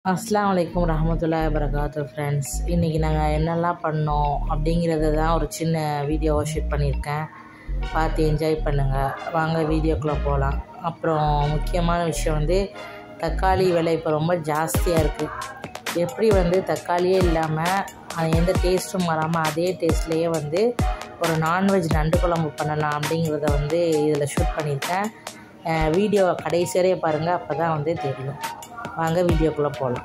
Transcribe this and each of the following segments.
அஸ்ஸலாமு அலைக்கும் ரஹமத்துல்லாஹி வரகாத்து ஃப்ரெண்ட்ஸ் இன்றைக்கி நாங்கள் என்னெல்லாம் பண்ணோம் அப்படிங்கிறத தான் ஒரு சின்ன வீடியோவை ஷூட் பண்ணியிருக்கேன் பார்த்து என்ஜாய் பண்ணுங்கள் வாங்க வீடியோக்குள்ளே போகலாம் அப்புறம் முக்கியமான விஷயம் வந்து தக்காளி விலை இப்போ ரொம்ப ஜாஸ்தியாக இருக்குது எப்படி வந்து தக்காளியே இல்லாமல் அது எந்த டேஸ்ட்டும் வராமல் அதே டேஸ்ட்லேயே வந்து ஒரு நான்வெஜ் நண்டு குழம்பு பண்ணலாம் அப்படிங்கிறத வந்து இதில் ஷூட் பண்ணியிருக்கேன் வீடியோ கடைசி வரைய பாருங்கள் அப்போ தான் வந்து தெரியும் வாங்க வீடியோக்குள்ளே போகலாம்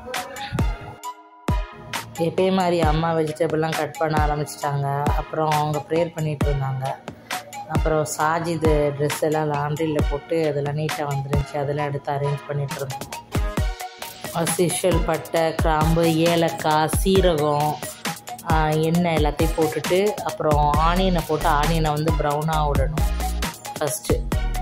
எப்பயும் மாதிரி அம்மா வெஜிடபிள்லாம் கட் பண்ண ஆரம்பிச்சிட்டாங்க அப்புறம் அவங்க ப்ரேயர் பண்ணிகிட்டு இருந்தாங்க அப்புறம் சாஜிது ட்ரெஸ் எல்லாம் லாண்ட்ரியில் போட்டு அதெல்லாம் நீட்டாக வந்துருந்துச்சு அதெல்லாம் எடுத்து அரேஞ்ச் பண்ணிகிட்டு இருந்தோம் அசிஷல் பட்டை கிராம்பு ஏலக்காய் சீரகம் எண்ணெய் எல்லாத்தையும் போட்டுட்டு அப்புறம் ஆனியனை போட்டு ஆனியனை வந்து ப்ரௌனாக விடணும் ஃபஸ்ட்டு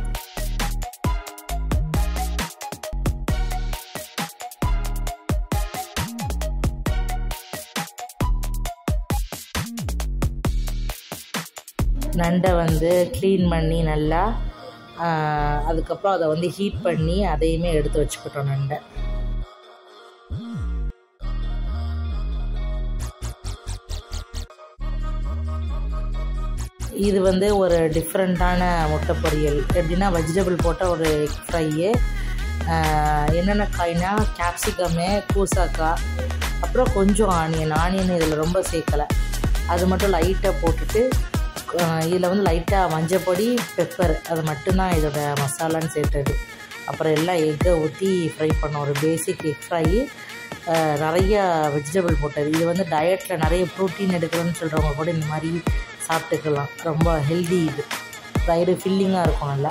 நண்டை வந்து க்ளீன் பண்ணி நல்லா அதுக்கப்புறம் அதை வந்து ஹீட் பண்ணி அதையுமே எடுத்து வச்சுக்கிட்டோம் நண்டை இது வந்து ஒரு டிஃப்ரெண்ட்டான முட்டை பொரியல் எப்படின்னா வெஜிடபிள் போட்ட ஒரு ஃப்ரையு என்னென்ன காய்னா கேப்சிகம்மு கூசாக்காய் அப்புறம் கொஞ்சம் ஆனியன் ஆனியன் இதில் ரொம்ப சேர்க்கலை அது மட்டும் லைட்டாக போட்டுட்டு இதில் வந்து லைட்டாக மஞ்சப்பொடி பெப்பர் அது மட்டும்தான் இதோட மசாலான்னு சேர்த்தது அப்புறம் எல்லாம் எக்கை ஊற்றி ஃப்ரை பண்ணோம் ஒரு பேசிக் எக் ஃப்ரை நிறைய வெஜிடபிள் போட்டது இது வந்து டயட்டில் நிறைய ப்ரோட்டீன் எடுக்கணும்னு சொல்கிறவங்க கூட இந்த மாதிரி சாப்பிட்டுக்கலாம் ரொம்ப ஹெல்தி இது வயிறு ஃபில்லிங்காக இருக்கும் நல்லா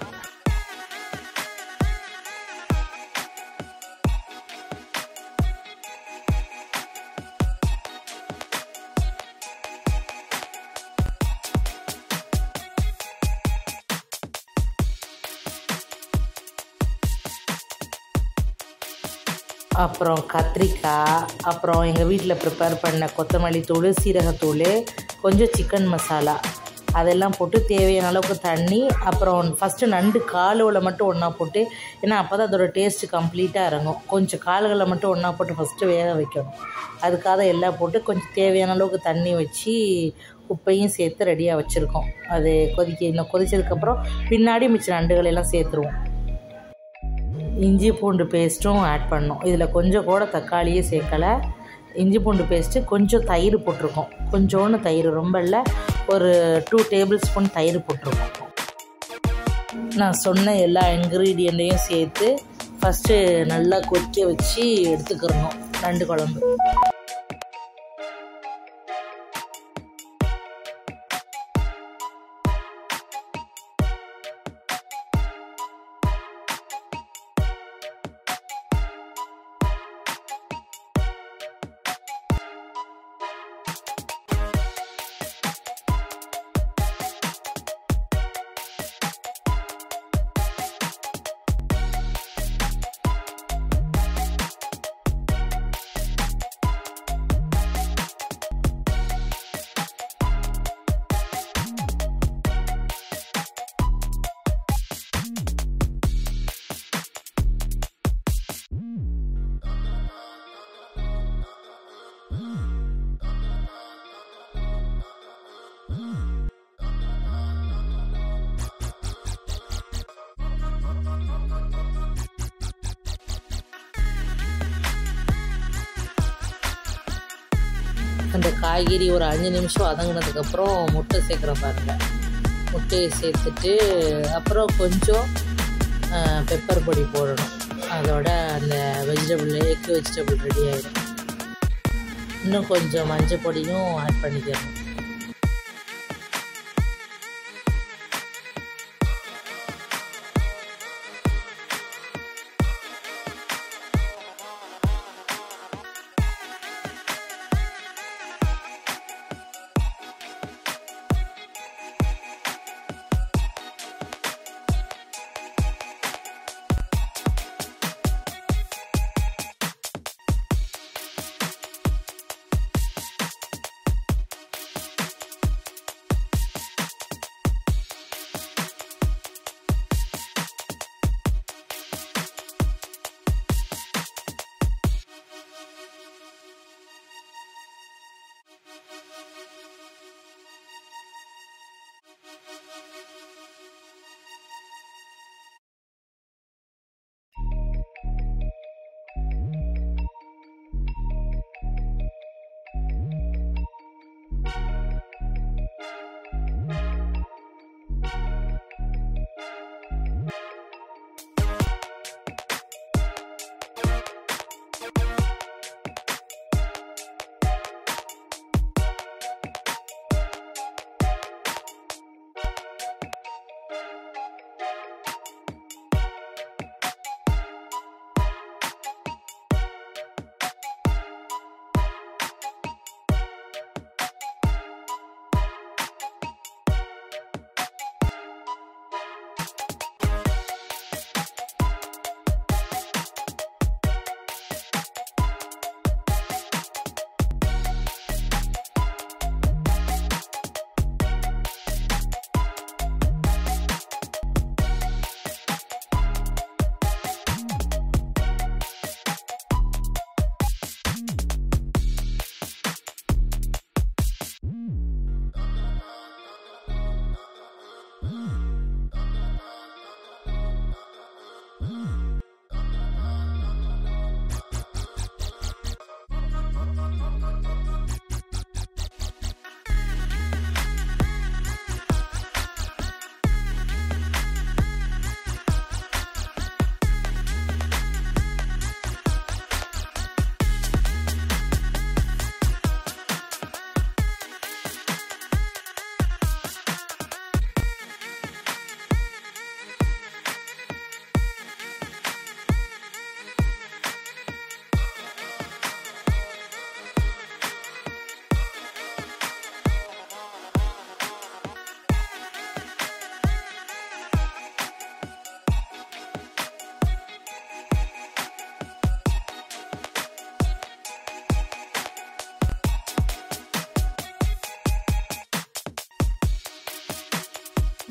அப்புறம் கத்திரிக்காய் அப்புறம் எங்கள் வீட்டில் ப்ரிப்பேர் பண்ண கொத்தமல்லி தூள் சீரகத்தூள் கொஞ்சம் சிக்கன் மசாலா அதெல்லாம் போட்டு தேவையான அளவுக்கு தண்ணி அப்புறம் ஃபஸ்ட்டு நண்டு காலுவில் மட்டும் ஒன்றா போட்டு ஏன்னா அப்போ தான் அதோடய டேஸ்ட்டு கம்ப்ளீட்டாக இறங்கும் கொஞ்சம் கால்களை மட்டும் ஒன்றா போட்டு ஃபஸ்ட்டு வேக வைக்கணும் அதுக்காக எல்லாம் போட்டு கொஞ்சம் தேவையான அளவுக்கு தண்ணி வச்சு உப்பையும் சேர்த்து ரெடியாக வச்சுருக்கோம் அது கொதிக்க இன்னும் கொதிச்சதுக்கப்புறம் பின்னாடி மிச்ச நண்டுகள் எல்லாம் சேர்த்துருவோம் இஞ்சி பூண்டு பேஸ்ட்டும் ஆட் பண்ணோம் இதில் கொஞ்சம் கூட தக்காளியே சேர்க்கலை இஞ்சி பூண்டு பேஸ்ட்டு கொஞ்சம் தயிர் போட்டிருக்கோம் கொஞ்சோன்னு தயிர் ரொம்ப இல்லை ஒரு டூ டேபிள் ஸ்பூன் தயிர் போட்டிருக்கோம் நான் சொன்ன எல்லா இன்க்ரீடியண்ட்டையும் சேர்த்து ஃபஸ்ட்டு நல்லா கொதிக்க வச்சு எடுத்துக்கிறணும் நண்டு குழம்பு அந்த காய்கறி ஒரு அஞ்சு நிமிஷம் வதங்கினதுக்கப்புறம் முட்டை சேர்க்குறோம் பாருங்கள் முட்டையை சேர்த்துட்டு அப்புறம் கொஞ்சம் பெப்பர் பொடி போடணும் அதோட அந்த வெஜிடபிள் எக் வெஜிடபிள் ரெடி ஆகிடும் இன்னும் கொஞ்சம் மஞ்சள் பொடியும் ஆட் பண்ணிக்கணும்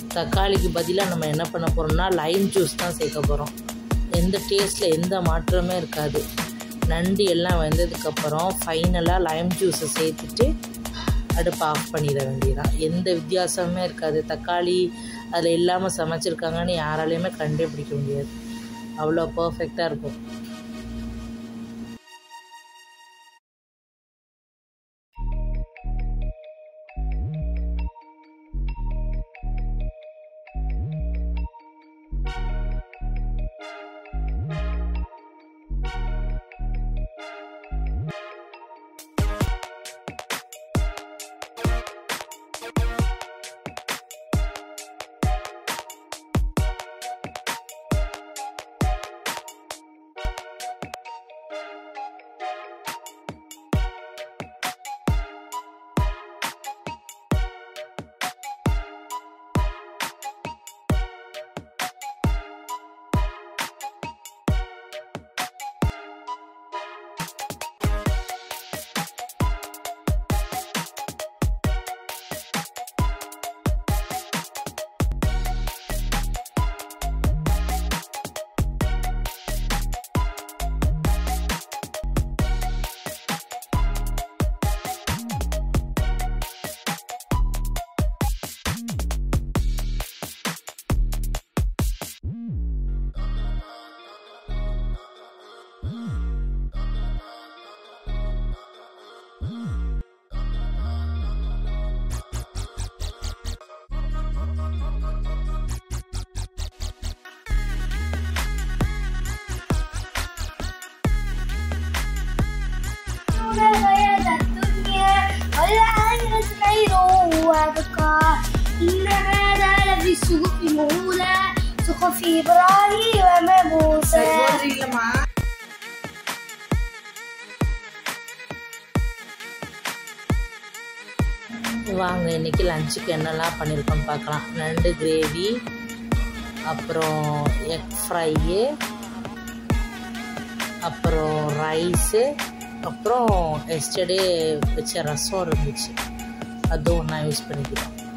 தக்காளிக்கு பதிலாக நம்ம என்ன பண்ண போகிறோம்னா லைம் ஜூஸ் தான் சேர்க்க போகிறோம் எந்த டேஸ்ட்டில் எந்த மாற்றமே இருக்காது நண்டு எல்லாம் வெந்ததுக்கப்புறம் ஃபைனலாக லைம் ஜூஸை சேர்த்துட்டு அடுப்பை ஆஃப் பண்ணிட வேண்டியதான் எந்த வித்தியாசமுமே இருக்காது தக்காளி அதில் இல்லாமல் சமைச்சிருக்காங்கன்னு யாராலையுமே கண்டே பிடிக்க முடியாது அவ்வளோ பர்ஃபெக்டாக இருக்கும் غير الدنيا والآخرة خير وأبقى إن هذا لفي الصحف الأولى صحف إبراهيم وموسى வாங்க இன்றைக்கி லஞ்சுக்கு என்னெல்லாம் பண்ணியிருக்கோன்னு பார்க்கலாம் நண்டு கிரேவி அப்புறம் எக் ஃப்ரையு அப்புறம் ரைஸு அப்புறம் எஸ்டர்டே வச்ச ரசம் இருந்துச்சு அதுவும் ஒன்றா யூஸ் பண்ணிக்கிறோம்